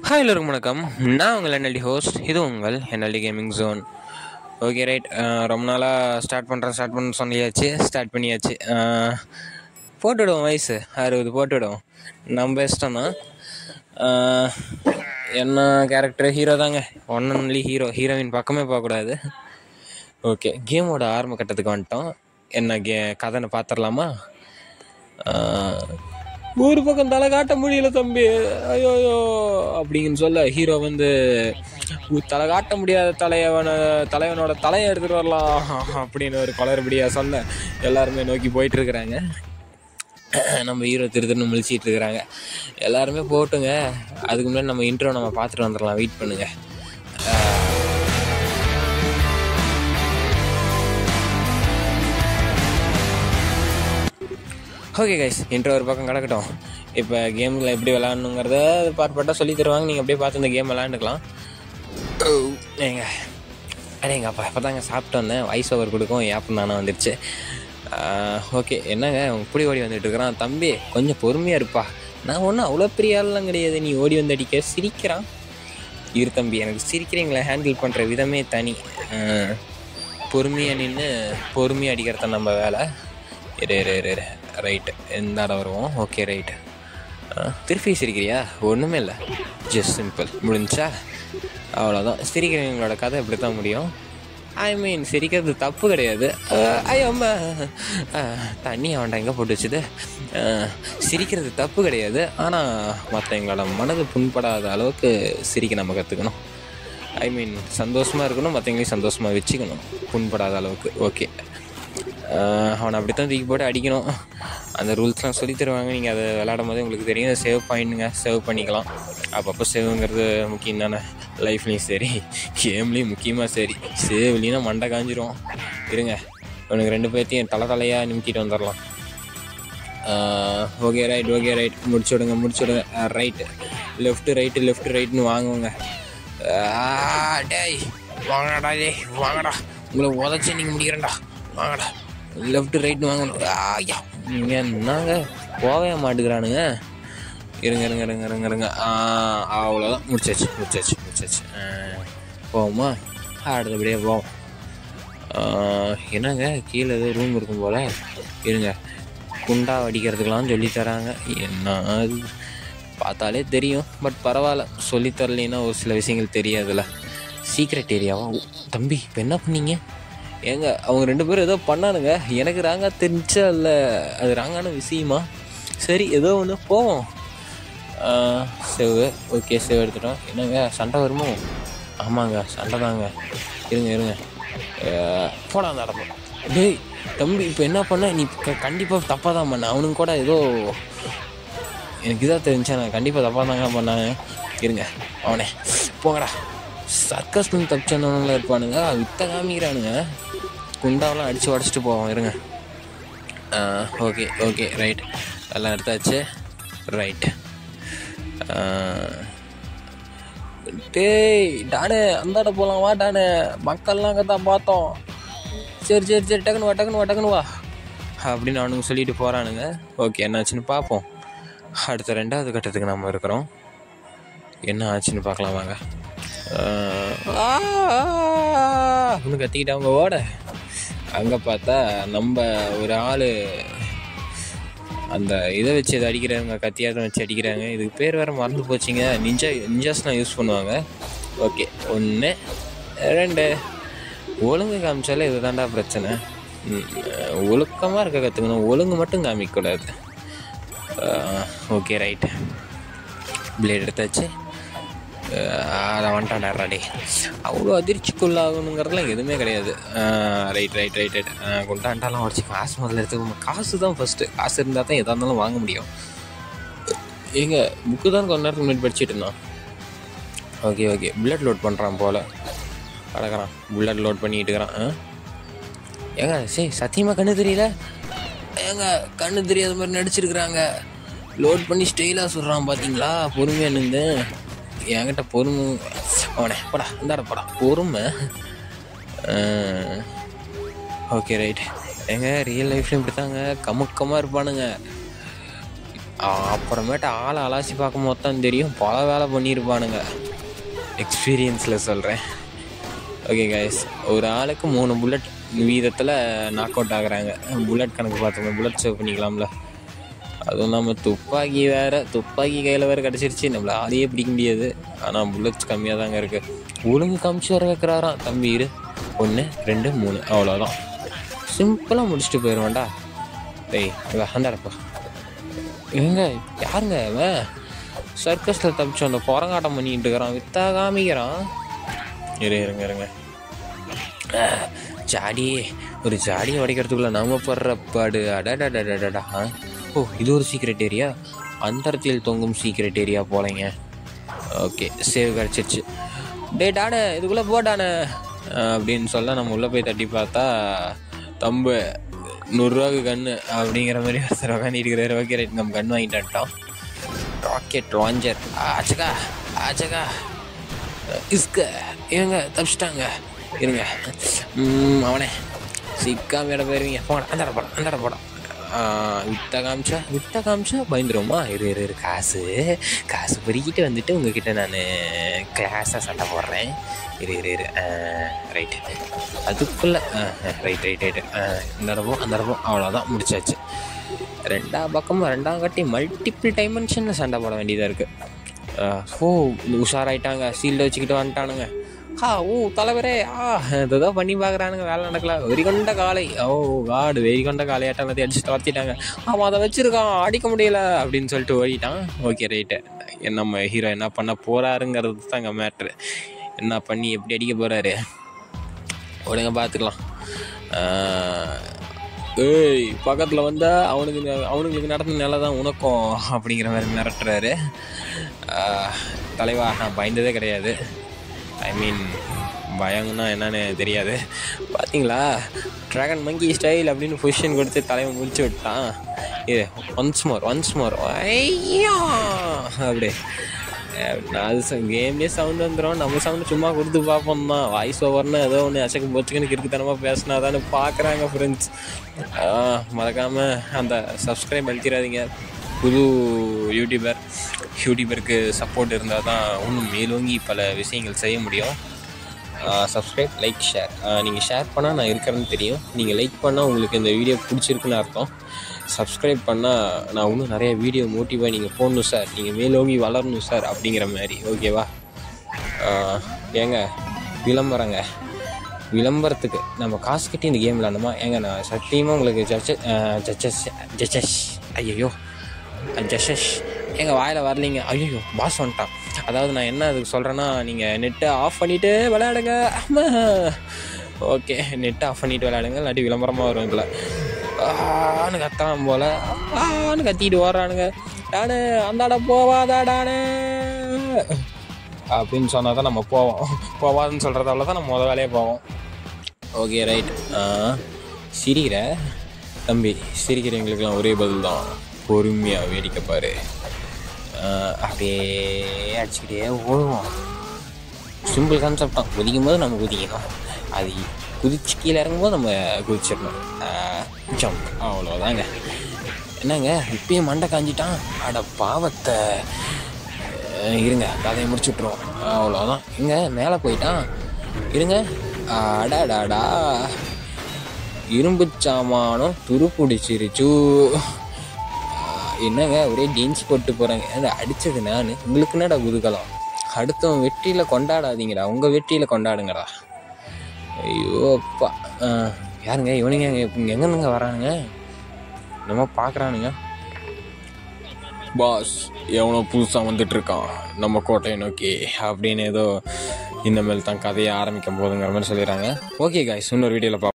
Hi எல்லோருக்கும் வணக்கம் நான் உங்கள் என்எல்டி ஹோஸ்ட் இது உங்கள் NLT gaming zone okay right ரொம்ப நாளாக ஸ்டார்ட் பண்ணுறேன் ஸ்டார்ட் பண்ண சொல்லியாச்சு ஸ்டார்ட் பண்ணியாச்சு அஹ், போட்டுவிடுவோம் வயசு அறுபது போட்டுவிடுவோம் நம்ம இஷ்டம் தான் அஹ், என்ன கேரக்டர் ஹீரோ தாங்க ஒன் ஒன்லி ஹீரோ ஹீரோயின் பக்கமே போகக்கூடாது ஓகே கேமோட ஆரம்ப கட்டத்துக்கு வந்துட்டோம் என்ன கே கதைன்னு பார்த்துடலாமா ஒரு பக்கம் தலை காட்ட முடியல தம்பி ஐயோயோ அப்படிங்கன்னு சொல்ல ஹீரோ வந்து "உ, தலை காட்ட முடியாத தலைவன தலைவனோட தலையை எடுத்துகிட்டு வரலாம் அப்படின்னு ஒரு குளறுபடியாக சொல்ல எல்லாருமே நோக்கி போயிட்டு இருக்கிறாங்க நம்ம ஹீரோ திருத்துன்னு முழிச்சிட்டு இருக்கிறாங்க எல்லாருமே போட்டுங்க அதுக்கு முன்னாடி நம்ம இன்ட்ரோ நம்ம பார்த்துட்டு வந்துடலாம் வெயிட் பண்ணுங்க ஓகே கைஸ் இன்ட்ரோ ஒரு பக்கம் கிடக்கட்டும் இப்போ கேமில் எப்படி விளாட்ணுங்கிறத பார்ப்பட்டால் சொல்லி தருவாங்க நீங்கள் அப்படியே பார்த்து இந்த கேம் விளாண்டுக்கலாம் ஏங்க அடேங்க அப்பா இப்போ தாங்க சாப்பிட்டு வந்தேன் வாய்ஸ் ஓவர் கொடுக்கும் ஏப்பம் தானே வந்துடுச்சு ஓகே என்னங்க உங்க இப்படி ஓடி வந்துட்டு இருக்கிறான் தம்பி கொஞ்சம் பொறுமையாக இருப்பா நான் ஒன்றும் அவ்வளோ பெரிய ஆள்லாம் கிடையாது நீ ஓடி வந்து அடிக்க சிரிக்கிறான் இரு தம்பி எனக்கு சிரிக்கிறீங்களே ஹேண்டில் பண்ணுற விதமே தனி பொறுமையாக நின்று பொறுமையாக அடிக்கிறது நம்ம வேலை இரு இரு இரு இரு ரைட்டு எந்த இடம் வருவோம் ஓகே ரைட்டு திருப்பி சிரிக்கிறியா ஒன்றுமே இல்லை ஜஸ்ட் சிம்பிள் முடிஞ்சா அவ்வளோதான் சிரிக்கிறவங்களோட கதை இப்படி தான் முடியும் ஐ மீன் சிரிக்கிறது தப்பு கிடையாது அஹ், ஐயோ அம்மா அஹ், தண்ணி அவன்டா எங்கே போட்டு வச்சுது அஹ், சிரிக்கிறது தப்பு கிடையாது ஆனால் மற்றவங்களோட மனது புண்படாத அளவுக்கு சிரிக்க நம்ம கற்றுக்கணும் ஐ மீன் சந்தோஷமாக இருக்கணும் மற்றவங்களையும் சந்தோஷமாக வச்சுக்கணும் புண்படாத அளவுக்கு ஓகே அவனை அப்படி தான் தூக்கி போட்டு அடிக்கணும் அந்த ரூல்ஸ்லாம் சொல்லி தருவாங்க நீங்கள் அதை விளையாடும் போது உங்களுக்கு தெரியும் சேவ் பாயிண்ட்டுங்க சேவ் பண்ணிக்கலாம் அப்பப்போ சேவுங்கிறது முக்கியம் தானே லைஃப்லேயும் சரி கேம்லேயும் முக்கியமாக சரி சேவ் இல்லைன்னா மண்டை காஞ்சிரும் இருங்க உனக்கு ரெண்டு பேர்த்தையும் தலை தலையாக நிமித்திட்டு வந்துடலாம் ஓகே ரைட் ஓகே ரைட் முடிச்சு விடுங்க முடிச்சு விடுங்க ரைட்டு லெஃப்ட்டு ரைட்டு லெஃப்ட் ரைட்னு வாங்குவோங்க ஆ, டேய் வாங்கடா டேய் வாங்கடா உங்களை உதச்சி நீங்கள் முடிக்கிறேன்டா வாங்கடா லெஃப்ட் ரைட்னு வாங்கணும் ஐயா நீங்கள் என்னங்க போகவே மாட்டுக்கிறானுங்க இருங்க இருங்க இருங்க இருங்க இருங்க ஆ, அவ்வளோதான் முடிச்சாச்சு முடிச்சாச்சு முடிச்சாச்சு ஆ, போவோமா அடுத்தபடியே போவோம் ஆ, என்னங்க கீழே ஏதோ ரூம் இருக்கும் போல் இருங்க குண்டா அடிக்கிறதுக்கெலாம் சொல்லி தராங்க என்ன அது பார்த்தாலே தெரியும் பட் பரவாயில்ல சொல்லி தரலைன்னா ஒரு சில விஷயங்கள் தெரியாதுல்ல சீக்ரெட் ஏரியாவா ஓ, தம்பி இப்போ என்ன பண்ணீங்க ஏங்க அவங்க ரெண்டு பேரும் ஏதோ பண்ணானுங்க எனக்கு ராங்கா தெரிஞ்சா இல்லை அது ராங்கான விஷயமா சரி ஏதோ ஒன்று போவோம் செவு ஓகே செவ் எடுத்துட்டோம் என்னங்க சண்டை வருமோ ஆமாங்க சண்டை தாங்க இருங்க இருங்க அஹ், போடா அந்த இடத்துல டேய் தம்பி இப்போ என்ன பண்ண நீ கண்டிப்பாக தப்பாக தான் பண்ண அவனுங்க கூட ஏதோ எனக்கு இதாக தெரிஞ்சா நான் கண்டிப்பாக தப்பாக தாங்க பண்ணாங்க இருங்க அவனே போங்கடா சர்க்கஸ் பண்ணி தப்பிச்சவனுங்களா இருப்பானுங்க வித்த காமிக்கிறானுங்க குண்டாவெல்லாம் அடித்து உடச்சிட்டு போவோம் இருங்க ஓகே ஓகே ரைட் எல்லாம் எடுத்தாச்சு ரைட் டேய் டானு அந்தாட போகலாம் வா டானு மக்கள்லாம் அங்கே தான் பார்த்தோம் சரி சரி சரி டக்குனு வா டக்குனு வா டக்குனு வா அப்படின்னு அவனுங்க சொல்லிட்டு போகிறானுங்க ஓகே என்னாச்சுன்னு பார்ப்போம் அடுத்த ரெண்டாவது கட்டத்துக்கு நம்ம இருக்கிறோம் என்ன ஆச்சுன்னு பார்க்கலாம் வாங்க அப்படின்னு கத்திக்கிட்டு அவங்க ஓட அங்கே பார்த்தா நம்ம ஒரு ஆள் அந்த இதை வச்சு இதை அடிக்கிறாங்க கத்தியாதம் வச்சு அடிக்கிறாங்க இதுக்கு பேர் வேறு மறந்து போச்சுங்க நிஞ்சா நிஞ்சாஸ்லாம் யூஸ் பண்ணுவாங்க ஓகே ஒன்று ரெண்டு ஒழுங்கு காமிச்சாலே இதுதான்டா பிரச்சனை ஒழுக்கமாக இருக்க கற்றுக்கணும் ஒழுங்கு மட்டும் காமிக்கக்கூடாது ஓகே ரைட் பிளேட் எடுத்தாச்சு அதை வந்துட்டான்டா ராடி அவ்வளோ அதிர்ச்சிக்குள்ளாகணுங்கிறதுலாம் எதுவுமே கிடையாது ரைட் ரைட் ரைட் ரைட் குண்டாண்டாலாம் உடச்சி காசு முதல்ல எடுத்துக்கணும் காசு தான் ஃபஸ்ட்டு காசு இருந்தால் தான் எதாக இருந்தாலும் வாங்க முடியும் ஏங்க புக்கு தான் கொஞ்ச நேரத்துக்கு முன்னாடி படிச்சுட்டு இருந்தான் ஓகே ஓகே புல்லட் லோட் பண்ணுறான் போல் கிடக்குறான் புல்லட் லோட் பண்ணிக்கிட்டு இருக்கிறான் ஆ? ஏங்க சரி சத்தியமாக கண்ணு தெரியல ஏங்க கண்ணு தெரியாத மாதிரி நடிச்சிருக்கிறாங்க லோட் பண்ணி ஸ்டைலாக சொல்கிறான் பார்த்தீங்களா பொறுமையாக நின்று என்கிட்ட பொறுமை அவனே போடா இந்தாட போடா பொறுமை ஓகே ரைட் ஏங்க ரியல் லைஃப்லையும் இப்படி தாங்க கமுக்கமாக இருப்பானுங்க அப்புறமேட்டு ஆளை அலாசி பார்க்கும்போது தான் தெரியும் பல வேலை பண்ணியிருப்பானுங்க எக்ஸ்பீரியன்ஸில் சொல்கிறேன் ஓகே கைஸ் ஒரு ஆளுக்கு மூணு புல்லட் வீதத்தில் நாக் அவுட் ஆகுறாங்க புல்லட் கணக்கு பார்த்துக்கோங்க புல்லட் சேவ் பண்ணிக்கலாம்ல அதுவும் நம்ம துப்பாக்கி வேறு துப்பாக்கி கையில் வேறு கிடச்சிருச்சு நம்மள ஆளையே பிடிக்க முடியாது ஆனால் புல்லட்ஸ் கம்மியாக தாங்க இருக்குது ஒழுங்கு காமிச்சு வர வைக்கிறாராம் தம்பி இரு ஒன்று ரெண்டு மூணு அவ்வளோதான் சிம்பிளாக முடிச்சுட்டு போயிடுவேன்டா டேய் அந்தாடப்பா எங்க யாருங்க அவன் சர்க்கஸில் தப்பிச்சு அந்த குரங்காட்டம் பண்ணிட்டு இருக்கிறான் வித்தா காமிக்கிறான் இரு இருங்க இருங்க அஹ், ஜாடி ஒரு ஜாடியை உடைக்கிறதுக்குள்ள நாம படுற பாடு அடடடடடா ஓ இது ஒரு சீக்ரெட் ஏரியா அந்தரத்தில் தொங்கும் சீக்ரெட் ஏரியா போலங்க ஓகே சேவ் கிடச்சிருச்சு டே டானு இதுக்குள்ளே போ டானு அஹ், அப்படின்னு சொல்ல நம்ம உள்ளே போய் தட்டி பார்த்தா தம்பு நூறுரூவாக்கு கன்று அப்படிங்கிற மாதிரி ஒருத்தர் உட்காந்து இருக்கிறாரு ஓகே ரைட் நம்ம கன் வாங்கிட்டு வந்துட்டோம் ராக்கெட் லாஞ்சர் ஆச்சக்கா ஆச்சக்கா இஸ்க இவங்க தப்பிச்சிட்டாங்க இருங்க ம், அவனே சிக்காம இடம் போயிருவீங்க போன அந்த படம் அந்த படம் வித்த காமிச்சா வித்த காமிச்சா பயந்துருமா இரு இரு இரு காசு காசு பெருக்கிட்டு வந்துட்டு உங்ககிட்ட நான் கிளாஸாக சண்டை போடுறேன் இரு இரு இரு ரைட்டு அதுக்குள்ளே ரைட் ரைட் ரைட்டு இந்த இடமும் அந்த இடமும் அவ்வளோதான் முடிச்சாச்சு ரெண்டாம் பக்கமும் ரெண்டாம் கட்டி மல்டிபிள் டைமென்ஷனில் சண்டை போட வேண்டியதாக இருக்குது ஓ உஷாராயிட்டாங்க சீல்டு வச்சுக்கிட்டு வந்துட்டானுங்க ஆ ஓ தலைவரே ஆ ஏதோ பண்ணி பார்க்குறானுங்க வேலை நடக்கல வெறி கொண்ட காலை ஓ காடு வெறி கொண்ட காலையாட்டம் எல்லாத்தையும் அடிச்சு துரத்திட்டாங்க ஆமாம் அதை வச்சிருக்கான் அடிக்க முடியல அப்படின்னு சொல்லிட்டு ஓடிட்டான் ஓகே ரைட்டு நம்ம ஹீரோ என்ன பண்ண போறாருங்கிறது தாங்க மேட்ரு என்ன பண்ணி எப்படி அடிக்க போகிறாரு உடனே பார்த்துக்கலாம் ஆஹ், ஏய் பக்கத்தில் வந்தால் அவனுக்கு ந- அவனுங்களுக்கு நடந்த நிலை தான் உனக்கும் அப்படிங்கிற மாதிரி மிரட்டுறாரு ஆஹ், தலைவா நான் பயந்ததே கிடையாது ஐ மீன் பயம்னா என்னன்னு தெரியாது பார்த்தீங்களா ட்ராகன் மங்கி ஸ்டைல் அப்படின்னு பொசிஷன் கொடுத்து தலைவன் முடிச்சு விட்டான் இது ஒன்ஸ் மோர் ஒன்ஸ் மோர் ஐயா அப்படி நான் அது கேம்லேயே சவுண்ட் வந்துடும் நம்ம சவுண்டு சும்மா கொடுத்து பார்ப்போம் தான் வாய்ஸ் ஓவர்னு ஏதோ ஒன்று அசக்கு போச்சுக்குன்னு கிறுக்குத்தனமாக பேசினா தானே பார்க்குறாங்க ஃப்ரெண்ட்ஸ் மறக்காமல் அந்த சப்ஸ்கிரைப் அழுத்திடாதீங்க புது யூடியூபர் யூடியூபருக்கு சப்போர்ட் இருந்தால் தான் இன்னும் மேலோங்கி பல விஷயங்கள் செய்ய முடியும் சப்ஸ்கிரைப் லைக் ஷேர் நீங்கள் ஷேர் பண்ணால் நான் இருக்கிறேன்னு தெரியும் நீங்கள் லைக் பண்ணால் உங்களுக்கு இந்த வீடியோ பிடிச்சிருக்குன்னு அர்த்தம் சப்ஸ்கிரைப் பண்ணால் நான் இன்னும் நிறைய வீடியோ மோட்டிவாக நீங்கள் போடணும் சார் நீங்கள் மேலோங்கி வளரணும் சார் அப்படிங்கிற மாதிரி ஓகேவா ஆஹ், ஏங்க விளம்பரங்க விளம்பரத்துக்கு நம்ம காசு கட்டி இந்த கேம் விளாடணுமா ஏங்க நான் சத்தியமாக உங்களுக்கு ஜட்ஜ ஜட்ஜஸ் ஜட்ஜஸ் ஐயோ ஜஷஷ் எங்கள் வாயில் வரலைங்க ஐயோ பாஸ் வந்துட்டான் அதாவது நான் என்ன அதுக்கு சொல்கிறேன்னா நீங்கள் நெட்டை ஆஃப் பண்ணிவிட்டு விளையாடுங்க ஆமா ஓகே நெட்டை ஆஃப் பண்ணிவிட்டு விளையாடுங்க இல்லாட்டி விளம்பரமாக வரும் இதில் ஆன்னு கத்தான் போல் ஆன்னு கத்திட்டு ஓடுறானுங்க டானு அந்தாட போவாதா டானு அப்படின்னு சொன்னால் தான் நம்ம போவோம் போவாதுன்னு சொல்கிறதால தான் நம்ம முத வேலையே போவோம் ஓகே ரைட் சிரிக்கிற தம்பி சிரிக்கிறவங்களுக்கெல்லாம் ஒரே பதில் தான் பொறுமையாக வேடிக்கை பாரு ஆஹ் அப்படியே அடிச்சுக்கிட்டே ஓடுவோம் சிம்பிள் கான்செப்ட் தான் குதிக்கும் போது நம்ம குதிக்கணும் அது குதிச்சு கீழே இறங்கும்போது நம்ம குதிச்சிடணும் ஜம்ப் அவ்வளோதாங்க என்னங்க இப்பயும் மண்டை காஞ்சிட்டான் அட பாவத்தை அஹ் இருங்க கதையை முடிச்சு விட்ருவோம் அவ்வளோதான் இங்க மேலே போயிட்டான் இருங்க அடாடாடா இரும்பு சாமானும் துரு பிடிச்சிருச்சு ஆஹ் என்னங்க ஒரே ஜீன்ஸ் போட்டு போகிறாங்க ஏன்டா அடித்தது நான் உங்களுக்கு என்னடா குதுகலம் அடுத்தவன் வெற்றியில் கொண்டாடாதீங்கடா உங்கள் வெற்றியில் கொண்டாடுங்கடா ஐயோ அப்பா ஆஹ் யாருங்க இவனுங்க இங்கே எங்கேருந்துங்க வரானுங்க நம்ம பார்க்குறானுங்க பாஸ் எவனோ புதுசாக வந்துட்டு இருக்கான் நம்ம கோட்டையை நோக்கி அப்படின்னு ஏதோ இனிமேல் தான் கதையை ஆரம்பிக்கும் போதுங்கிற மாதிரி சொல்லிடுறாங்க ஓகே காய்ஸ் இன்னொரு வீடியோவில் பார்ப்போம்